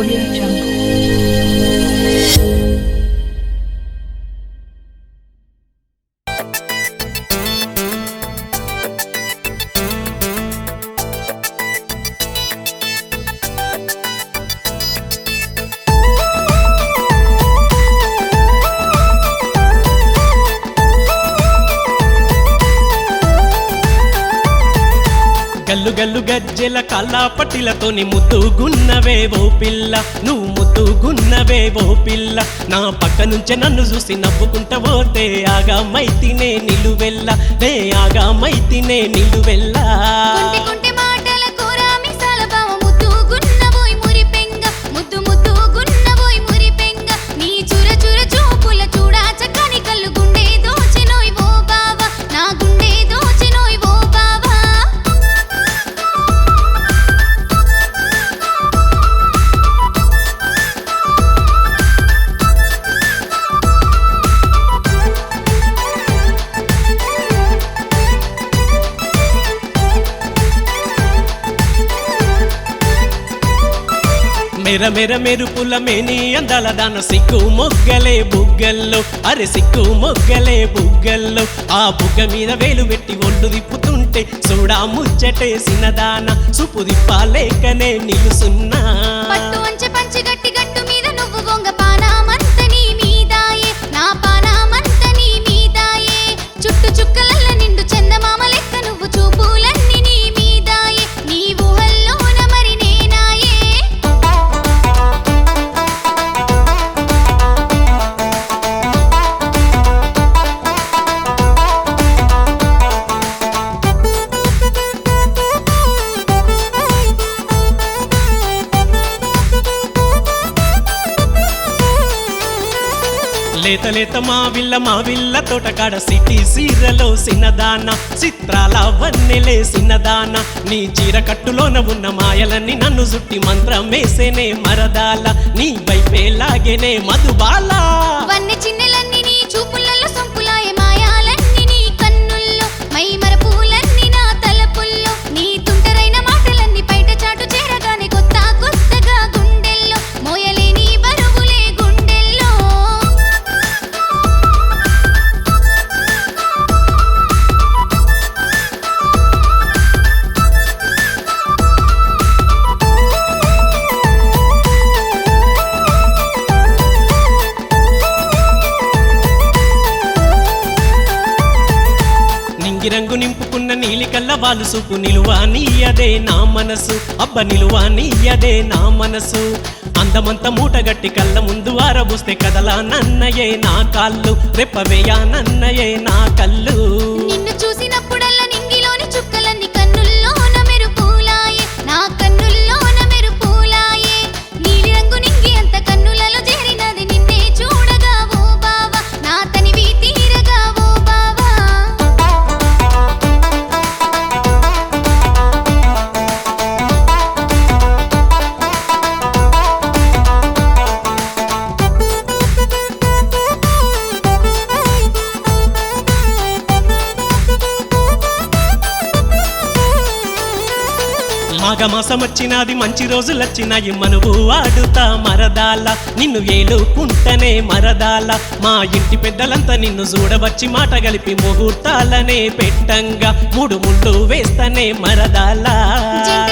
Audio Jungle. గల్లు గల్లు గజ్జెల కల్లాపట్టిలతోని ముద్దుగున్నవే ఓ పిల్ల నువ్వు ముద్దుగున్నవే ఓ పిల్ల నా పక్క నుంచే నన్ను చూసి నవ్వుకుంటా పోతే ఆగా మైతినే నిలువెల్ల నే ఆగా మైతినే నిలువెల్ల కుంటి కుంటి మాటల కూర మిసాల బావ ముద్దు గున్నబోయ్ మురి పెంగ ముద్దు ముద్దు గున్నబోయ్ మురి పెంగ నీ చుర చుర చూపుల చూడా చక్కని కళ్ళు గుండె దోచెనోయ్ ఓ బావా నా గుండె దోచెనోయ్ ఓ బావా మెర మెర మెరుపుల మేని అందాల దాన సిక్కు మొగ్గలే బుగ్గల్లో అరే సిక్కు మొగ్గలే బుగ్గల్లో ఆ బుగ్గ మీద వేలు పెట్టి ఒళ్ళు తిప్పుతుంటే చూడా ముచ్చటే సినదాన సుపు దిప్పాలేకనే నిలుసున్నా పట్టు అంచె పంచి గట్టి గట్టు మీద నువ్వు గొంగ పానామంత నీ మీదాయే నా పానామంత నీ మీదాయే చుట్టు చుక్కలల్ల నిండు చందమామ లెక్క నువ్వు చూపులన్నీ నీ మీదాయే నీ ఊహల్లోన మరి నేనాయే లేత లేత మా విల్ల మా విల్ల తోటకాడ సిటీ సీరలో సిన్నదాన చిత్రాల వన్నెలే సిన్నదాన నీ చీర కట్టులోన ఉన్న మాయలన్నీ నన్ను సుట్టి మంత్రమేసేనే మరదాల నీ వైపే లాగేనే మధుబాల వన్నె చిన్నెలన్నీ నీ చూపులలో సొంపులాయే మాయాలన్నీ నీ కన్నుల్లో మై మరపులన్నీ నా తలపుల్లో నీ తుంటరైన మాటలన్నీ బయట చాటు చేరగానే కొత్త కొత్తగా గుండెల్లో మోయలేని బరువులే గుండెల్లో నింగి రంగు నింపుకున్న నీలి కల్ల వాళ్ళు సూపు నిలువా నీయదే నా మనసు అబ్బ నిలువా నీయదే నా మనసు అందమంత మూటగట్టి కళ్ళ ముందు ఆరబూస్తే కదలా నన్నయే నా కాళ్ళు రెప్పవేయా నన్నయే నా కళ్ళు నిన్ను చూసినప్పుడల్లా నింగిలోని చుక్కలన్నీ కన్నుల్లోన మెరుపులాయే నా కన్నుల్లోన మెరుపులాయే నీలి రంగు నింగి అంత కన్నులలో చేరినది నిన్నే చూడగా ఓ బావా నా తనివి తీరగా ఓ బావా మాఘమాసం వచ్చినది మంచి రోజులొచ్చినాయి మనువు ఆడుతా మరదాల నిన్ను ఏలుకుంటనే మరదాల మా ఇంటి పెద్దలంతా నిన్ను చూడవచ్చి మాట కలిపి ముహూర్తాలనే పెట్టంగా మూడు ముళ్ళు వేస్తనే మరదాల జంట